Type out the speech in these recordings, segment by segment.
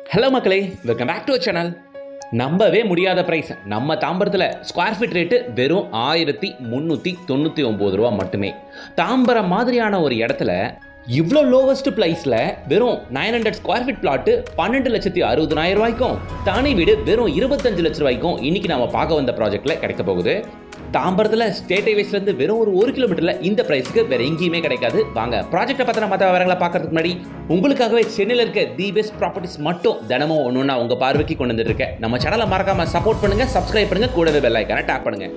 hello மக்களே welcome back to channel நம்பவே முடியாத ப்ரைஸ் நம்ம தாம்பரத்தில் ஸ்கொயர் ஃபீட் ரேட்டு வெறும் ஆயிரத்தி முந்நூற்றி தொண்ணூற்றி ஒம்பது ரூபா மட்டுமே தாம்பரம் மாதிரியான ஒரு இடத்துல இவ்வளோ லோவஸ்ட் ப்ரைஸில் வெறும் nine hundred square feet plot பன்னெண்டு லட்சத்தி அறுபதனாயிரம் ரூபாய்க்கும் தானே வீடு வெறும் இருபத்தஞ்சு லட்ச ரூபாய்க்கும் இன்னைக்கு நம்ம பார்க்க வந்த ப்ராஜெக்ட்டில் கிடைக்க போகுது தாம்பரத்தில் ஸ்டேட் ஹைவேஸ்லேருந்து வெறும் ஒரு ஒரு கிலோமீட்டரில் இந்த ப்ரைஸ்க்கு வேறு எங்கேயுமே கிடைக்காது வாங்க ப்ராஜெக்ட்டை பற்றின மற்ற விவரங்களை பார்க்கறதுக்கு முன்னாடி உங்களுக்காகவே சென்னையில் இருக்க தி பெஸ்ட் ப்ராப்பர்ட்டிஸ் மட்டும் தினமும் ஒன்று ஒன்றா உங்கள் பார்வைக்கு கொண்டு வந்துருக்கேன் நம்ம சேனலை மறக்காமல் சப்போர்ட் பண்ணுங்கள் சப்ஸ்கிரைப் பண்ணுங்கள் கூடவே பெல் ஐக்கானை டேப் பண்ணுங்கள்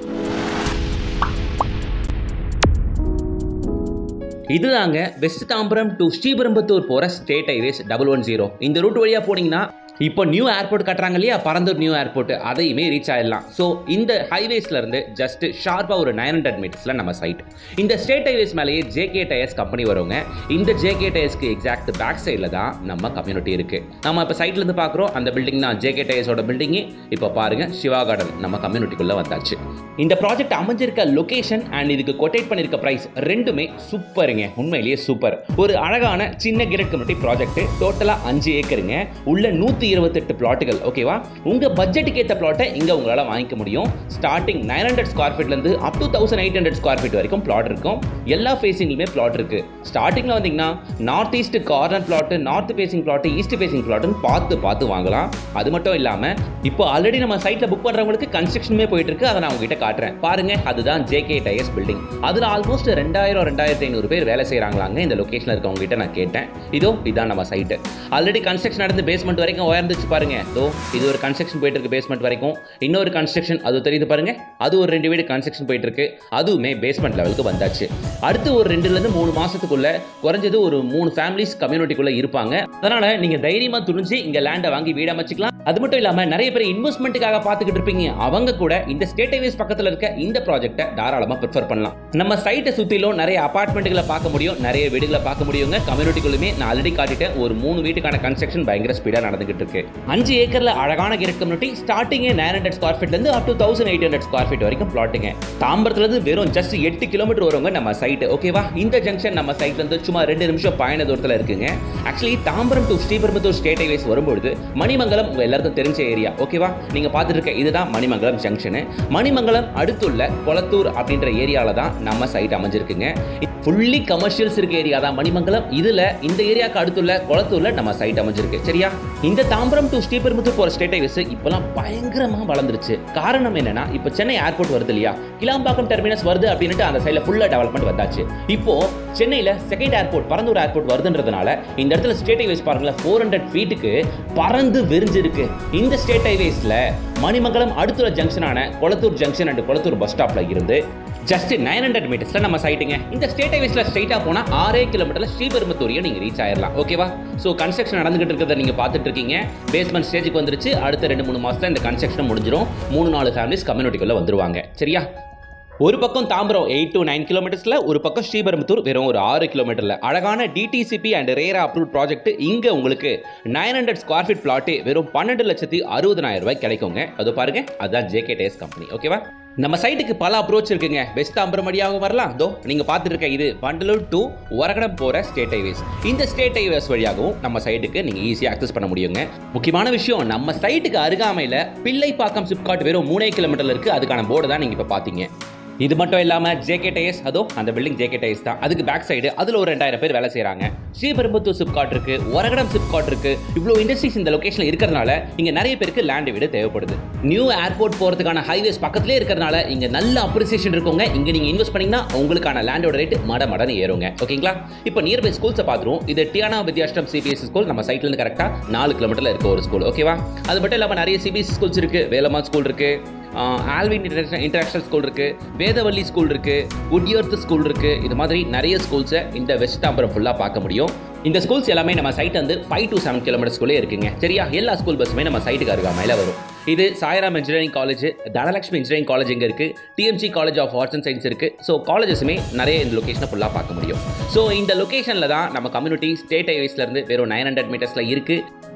இதுதாங்க வெஸ்ட் தாம்பரம் டு ஸ்ரீபெரும்புத்தூர் போகிற state highways double one zero இந்த ரூட் வழியாக போனீங்கன்னா இப்போ நியூ ஏர்போர்ட் கட்டுறாங்க இல்லையா பரந்தூர் நியூ ஏர்போர்ட் அதையுமே ரீச் ஆயிடலாம் ஸோ இந்த ஹைவேஸ்ல இருந்து ஜஸ்ட் ஷார்ப்பாக ஒரு நைன் ஹண்ட்ரட் மீட்டர்ஸில் நம்ம சைட் இந்த ஸ்டேட் ஹைவேஸ் மேலேயே ஜேகே டயர்ஸ் கம்பெனி வருவாங்க இந்த ஜேகே டயர்ஸ்க்கு எக்ஸாக்ட் பேக் சைடில் தான் நம்ம கம்யூனிட்டி இருக்கு நம்ம இப்போ சைட்லேருந்து பார்க்குறோம் அந்த பில்டிங் தான் ஜேகே டயர்ஸோட பில்டிங்கு இப்போ பாருங்க சிவா கார்டன் நம்ம கம்யூனிட்டிக்குள்ளே வந்தாச்சு இந்த ப்ராஜெக்ட் அமைஞ்சிருக்க லொகேஷன் அண்ட் இதுக்கு கொட்டேட் பண்ணியிருக்க ப்ரைஸ் ரெண்டுமே சூப்பருங்க உண்மையிலேயே சூப்பர் ஒரு அழகான சின்ன கிரட் கம்யூனிட்டி ப்ராஜெக்ட் டோட்டலாக அஞ்சு ஏக்கருங்க உள்ள நூற்றி இருபத்தெட்டு பிளாட்டுகள் ஓகேவா உங்கள் பட்ஜெட்டுக்கு ஏற்ற பிளாட்டை இங்கே உங்களால் வாங்கிக்க முடியும் ஸ்டார்டிங் நைன் ஹண்ட்ரட் ஸ்கொயர் ஃபீட்லேருந்து up to thousand eight hundred square feet வரைக்கும் பிளாட் இருக்கும் எல்லா ஃபேஸிங்லையுமே பிளாட் இருக்கு ஸ்டார்டிங்கில் வந்தீங்கன்னா north east corner plot north facing plot east facing பிளாட்னு பார்த்து பார்த்து வாங்கலாம் அது மட்டும் இல்லாமல் இப்போ ஆல்ரெடி நம்ம சைட்டில் புக் பண்ணுறவங்களுக்கு கன்ஸ்ட்ரக்ஷனுமே போயிட்டு இருக்கு அதை நான் உங்ககிட்ட காட்டுறேன் பாருங்க அதுதான் ஜேகே டயர்ஸ் பில்டிங் அதில் ஆல்மோஸ்ட் ரெண்டாயிரம் ரெண்டாயிரத்தி ஐநூறு பேர் வேலை செய்கிறாங்களாங்க இந்த லொக்கேஷனில் இருக்கவங்க கிட்ட நான் கேட்டேன் இதோ இதான் நம்ம சைட்டு ஆல்ரெடி கன்ஸ்ட்ரக்ஷன் நடந்து பேஸ்மெண்ட் வரைக்கும் உயர்ந்துச்சு பாருங்க இதோ இது ஒரு கன்ஸ்ட்ரக்ஷன் போயிட்டு இருக்கு பேஸ்மெண்ட் வரைக்கும் இன்னொரு கன்ஸ்ட்ரக்ஷன் அது தெரியுது பாருங்க அது ஒரு ரெண்டு வீடு கன்ஸ்ட்ரக்ஷன் போயிட்டு இருக்கு அதுவுமே பேஸ்மெண்ட் லெவலுக்கு வந்தாச்சு அடுத்து ஒரு ரெண்டுலேருந்து மூணு மாசத்துக்குள்ள குறைஞ்சது ஒரு மூணு ஃபேமிலிஸ் கம்யூனிட்டிக்குள்ள இருப்பாங்க அதனால நீங்க தைரியமா துணிஞ்சு இங்க லேண்டை வாங்கி வீடு அமைச்சிக்கலாம் அது மட்டும் இல்லாம நிறைய பேர் இன்வெஸ்ட்மெண்ட்டுக்காக பார்த்துக்கிட்டு இருப்பீங்க அவங்க கூட இந்த ஸ்டேட் ஹைவேஸ் பக்கத்துல இருக்க இந்த ப்ராஜெக்ட்டை தாராளமா ப்ரிஃபர் பண்ணலாம் நம்ம சைட்டை சுத்திலும் நிறைய அபார்ட்மெண்ட்டுகளை பார்க்க முடியும் நிறைய வீடுகளை பார்க்க முடியுங்க கம்யூனிட்டிக்குள்ளுமே நான் ஆல்ரெடி காட்டிட்டேன் ஒரு மூணு வீட்டுக்கான கன்ஸ்ட்ரக்ஷன் பயங்கர ஸ்பீடா நடந்துகிட்டு இருக்கு அஞ்சு ஏக்கர்ல அழகான கிரட் கம்யூனிட்டி ஸ்டார்டிங்கே நைன் ஹண்ட்ரட் ஸ்கொயர் ஃபீட்ல இருந்து up to thousand eight hundred square feet வரைக்கும் பிளாட்டுங்க தாம்பரத்துல இருந்து வெறும் ஜஸ்ட் எட்டு கிலோமீட்டர் வருவாங்க நம்ம சைட் ஓகேவா இந்த ஜங்ஷன் நம்ம சைட்ல இருந்து சும்மா ரெண்டு நிமிஷம் பயண தூரத்தில் இருக்குங்க actually Tambaram to Sriperumbudur state highways வரும்பொழுது மணிமங்கலம் உங்க எல்லாருக்கும் தெரிஞ்ச ஏரியா ஓகேவா நீங்க பார்த்துட்டு இருக்க இதுதான் மணிமங்கலம் ஜங்ஷனு மணிமங்கலம் அடுத்துள்ள கொளத்தூர் அப்படின்ற ஏரியால தான் நம்ம சைட் அமைஞ்சிருக்குங்க ஃபுல்லி கமர்ஷியல்ஸ் இருக்க ஏரியா தான் மணிமங்கலம் இதுல இந்த ஏரியாவுக்கு அடுத்துள்ள கொளத்தூர்ல நம்ம சைட் அமைஞ்சிருக்கு சரியா இந்த தாம்பரம் டு ஸ்ரீபெரும்புத்தூர் போற ஸ்டேட் ஹைவேஸ் இப்பெல்லாம் பயங்கரமா வளர்ந்துருச்சு காரணம் என்னன்னா இப்போ சென்னை ஏர்போர்ட் வருது இல்லையா கிளாம்பாக்கம் டெர்மினஸ் வருது அப்படின்ட்டு அந்த சைடில் ஃபுல்லாக டெவலப்மெண்ட் வந்தாச்சு இப்போ சென்னையில் செகண்ட் ஏர்போர்ட் பரந்தூர் ஏர்போர்ட் வருதுன்றதுனால இந்த இடத்துல ஸ்டேட் ஹைவேஸ் பாருங்களேன் ஃபோர் ஹண்ட்ரட் ஃபீட்டுக்கு பறந்து விரிஞ்சிருக்கு இந்த ஸ்டேட் ஹைவேஸில் மணிமங்கலம் அடுத்துள்ள ஜங்ஷனான Kolathur junction and Kolathur bus ஸ்டாப்ல இருந்து ஜஸ்ட் நைன் ஹண்ட்ரட் மீட்டர்ஸில் நம்ம சைட்டுங்க இந்த ஸ்டேட் ஹைவேஸில் ஸ்ட்ரைட்டாக போனால் ஆறே கிலோமீட்டரில் ஸ்ரீபெரும்புத்தூரையும் நீங்கள் ரீச் ஆயிடலாம் ஓகேவா ஸோ கன்ஸ்ட்ரக்ஷன் நடந்துகிட்டு இருக்கிறத நீங்கள் பார்த்துட்டு இருக்கீங்க பேஸ்மெண்ட் ஸ்டேஜுக்கு வந்துருச்சு அடுத்த ரெண்டு மூணு மாதத்தில் இந்த கன்ஸ்ட்ரக்ஷன் முடிஞ்சிடும் மூணு நாலு ஃபேமிலிஸ் கம்யூனிட்டிக்குள்ளே வந்துருவாங்க சரியா ஒரு பக்கம் தாம்பரம் எயிட் டு நைன் கிலோமீட்டர்ஸில் ஒரு பக்கம் ஸ்ரீபெரும்புத்தூர் வெறும் ஒரு ஆறு கிலோமீட்டரில் அழகான DTCP and RERA approve project இங்கே உங்களுக்கு nine hundred square feet plot வெறும் பன்னெண்டு லட்சத்தி அறுபதனாயிரம் ரூபாய் கிடைக்குங்க அது பாருங்க அதுதான் ஜேகே டேஸ் கம்பெனி ஓகேவா நம்ம சைட்டுக்கு பல அப்ரோச் இருக்குங்க வெஸ்ட் தாம்பரம் வழியாகவும் வரலாம் தோ நீங்கள் பார்த்துட்டு இருக்க இது பண்டலூர் டு ஒரகடம் போகிற ஸ்டேட் ஹைவேஸ் இந்த ஸ்டேட் ஹைவேஸ் வழியாகவும் நம்ம சைட்டுக்கு நீங்கள் ஈஸியாக அக்சஸ் பண்ண முடியுங்க முக்கியமான விஷயம் நம்ம சைட்டுக்கு அருகாமையில் பிள்ளைப்பாக்கம் சிப்காட் வெறும் மூணே கிலோமீட்டரில் இருக்குது அதுக்கான போர்டு தான் நீங்கள் இப்போ பார்த்தீங்க இது மட்டும் இல்லாமல் ஜேகே டயர்ஸ் அதோ அந்த பில்டிங் ஜேகே டயர்ஸ் தான் அதுக்கு பேக் சைடு அதில் ஒரு ரெண்டாயிரம் பேர் வேலை செய்கிறாங்க ஸ்ரீபெரும்புத்தூர் சிப்காட் இருக்கு ஒரகடம் சிப்காட் இருக்கு இவ்வளோ இண்டஸ்ட்ரீஸ் இந்த லொக்கேஷனில் இருக்கிறதுனால இங்கே நிறைய பேருக்கு லேண்ட் வீடு தேவைப்படுது நியூ ஏர்போர்ட் போகிறதுக்கான ஹைவேஸ் பக்கத்துலேயே இருக்கிறதுனால இங்கே நல்ல அப்ரிசியேஷன் இருக்குங்க இங்கே நீங்கள் இன்வெஸ்ட் பண்ணிங்கன்னா உங்களுக்கான லேண்டோட ரேட் மட மடன்னு ஏறுங்க ஓகேங்களா இப்போ நியர்பை ஸ்கூல்ஸை பார்த்துருவோம் இது டியானா வித்யாஷ்டம் சிபிஎஸ்சி ஸ்கூல் நம்ம சைட்லேருந்து கரெக்டாக நாலு கிலோமீட்டரில் இருக்க ஒரு ஸ்கூல் ஓகேவா அது மட்டும் இல்லாமல் நிறைய சிபிஎஸ்சி ஸ்கூல்ஸ் இருக்குது வேலம்மா ஸ்கூல் இருக்குது ஆல்வின் இன்டர்நேஷனல் ஸ்கூல் இருக்கு வேதவள்ளி ஸ்கூல் இருக்கு குட்யர்த் ஸ்கூல் இருக்கு இது மாதிரி நிறைய ஸ்கூல்ஸை இந்த வெஸ்ட் தாம்பரம் ஃபுல்லாக பார்க்க முடியும் இந்த ஸ்கூல்ஸ் எல்லாமே நம்ம சைட் வந்து ஃபைவ் டு செவன் கிலோமீட்டர்ஸ்குள்ளே இருக்குங்க சரியா எல்லா ஸ்கூல் பஸ்ஸுமே நம்ம சைட்டுக்கு அருகாமையில் வரும் இது Sairam engineering college Dhanalakshmi engineering college இங்கே இருக்குது TMC college of arts and science இருக்குது ஸோ காலேஜஸுமே நிறைய இந்த லொக்கேஷனை ஃபுல்லாக பார்க்க முடியும் ஸோ இந்த லொக்கேஷனில் தான் நம்ம கம்யூனிட்டி ஸ்டேட் ஹைவேஸ்லேருந்து வெறும் நைன் ஹண்ட்ரட் மீட்டர்ஸில் இருக்குது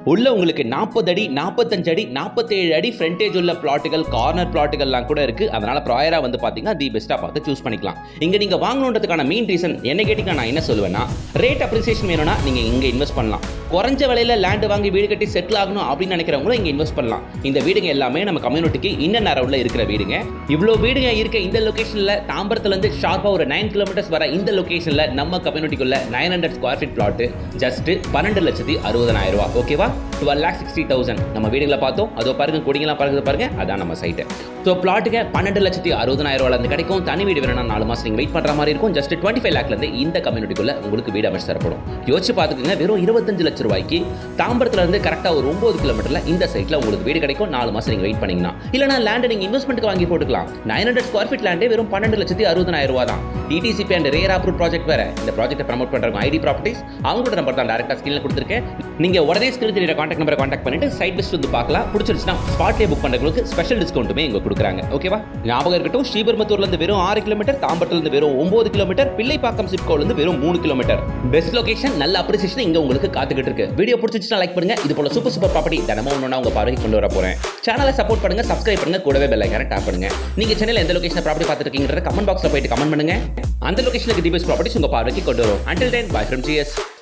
உள்ள உங்களுக்கு நாற்பது அடி நாற்பத்தஞ்சு அடி நாற்பத்தேழு அடி ஃப்ரண்டேஜ் உள்ள பிளாட்டுகள் கார்னர் பிளாட்டுகள்லாம் கூட இருக்கு அதனால ப்ராயரா வந்து பாத்தீங்கன்னா தி பெஸ்ட்டாக பார்த்து சூஸ் பண்ணிக்கலாம் இங்க நீங்க வாங்கணுன்றதுக்கான மெயின் ரீசன் என்ன கேட்டீங்கன்னா நான் என்ன சொல்லுவேன்னா ரேட் அப்ரிசியேஷன் வேணும்னா நீங்க இங்க இன்வெஸ்ட் பண்ணலாம் குறைஞ்ச விலையில லேண்ட் வாங்கி வீடு கட்டி செட்டில் ஆகணும் அப்படின்னு நினைக்கிறவங்களும் இங்க இன்வெஸ்ட் பண்ணலாம் இந்த வீடுங்க எல்லாமே நம்ம கம்யூனிட்டிக்கு இன்ன அரவுல இருக்கிற வீடுங்க இவ்வளோ வீடுங்க இருக்க இந்த லொகேஷன்ல தாம்பரத்துல இருந்து ஷார்ப்பா ஒரு நைன் கிலோமீட்டர்ஸ் வர இந்த லொகேஷன்ல நம்ம கம்யூனிட்டிக்குள்ள nine hundred square feet plot just பன்னெண்டு லட்சத்தி அறுபதாயிரம் ரூபாய் ஓகேவா டுவெல் லேக் சிக்ஸ்டி தௌசண்ட் நம்ம வீடுகளை பார்த்தோம் அதோ பாருங்க கொடிங்களாம் பாருங்க பாருங்க அதான் நம்ம சைட்டு ஸோ பிளாட்டுக்கு பன்னெண்டு லட்சத்தி அறுபதாயிரம் ரூபாயில இருந்து கிடைக்கும் தனி வீடு வேணும்னா நாலு மாசம் நீங்க வெயிட் பண்ற மாதிரி இருக்கும் ஜஸ்ட் டுவெண்ட்டி ஃபைவ் லேக்ல இருந்து இந்த கம்யூனிட்டிக்குள்ள உங்களுக்கு வீடு அமைச்சு தரப்படும் யோசிச்சு பார்த்துக்கோங்க வெறும் இருபத்தஞ்சு லட்ச ரூபாய்க்கு தாம்பரத்துல இருந்து கரெக்டா ஒரு ஒன்பது கிலோமீட்டர்ல இந்த சைட்ல உங்களுக்கு வீடு கிடைக்கும் நாலு மாசம் நீங்க வெயிட் பண்ணீங்கன்னா இல்லனா லேண்ட் நீங்க இன்வெஸ்ட்மெண்ட்டுக்கு வாங்கி போட்டுக்கலாம் நைன் ஹண்ட்ரட் ஸ்கொயர் ஃபீட் லேண்டே வெறும் பன்னெண்டு லட்சத்தி அறுபதாயிரம் ரூபா தான் DTCP and RERA approve project வேற இந்த ப்ராஜெக்ட் ப்ரமோட் பண்றவங்க ஐடி ப்ராப்பர்ட்டிஸ் அவங்களோட நம்பர் தான் டேரக்டா ஸ்கிரீன்ல கொடுத்துருக்கேன் நீங்க உடனே ஸ்கிரீன் தெரியுற கான்டாக்ட் நம்பரை கான்டாக்ட் பண்ணிட்டு சைட் பெஸ்ட் வந்து பார்க்கலாம் பிடிச்சிருச்சுன்னா ஸ்பாட்லேயே புக் பண்றவங்களுக்கு ஸ்பெஷல் டிஸ்கவுண்ட்டுமே இங்க கொடுக்குறாங்க ஓகேவா ஞாபகம் இருக்கட்டும் ஸ்ரீபெரும்பத்தூர்ல இருந்து வெறும் ஆறு கிலோமீட்டர் தாம்பரத்துல இருந்து வெறும் ஒன்பது கிலோமீட்டர் பிள்ளைப்பாக்கம் சிப்கோல இருந்து வெறும் மூணு கிலோமீட்டர் பெஸ்ட் லொகேஷன் நல்ல அப்ரிசியேஷன் இங்க உங்களுக்கு காத்துக்கிட்டு இருக்கு வீடியோ பிடிச்சிச்சுன்னா லைக் பண்ணுங்க இது போல சூப்பர் சூப்பர் ப்ராப்பர்ட்டி தினமும் ஒன்று உங்க பார்வைக்கு கொண்டு வர போறேன் சேனலை சப்போர்ட் பண்ணுங்க சப்ஸ்கிரைப் பண்ணுங்க கூடவே பெல் ஐக்கான டேப் பண்ணுங்க நீங்க சென்னையில் எந்த லொகேஷன் ப்ராப்பர்ட்டி பார்த்துருக்கீங்கன்றத கமெண்ட் பாக்ஸ்ல போயிட்டு கமெண்ட் பண்ணுங்க அந்த லொகேஷனுக்கு டிபெஸ்ட் ப்ராப்பர்ட்டிஸ் உங்க பார்வைக்கு கொண்டு வரும் until ten bye from GS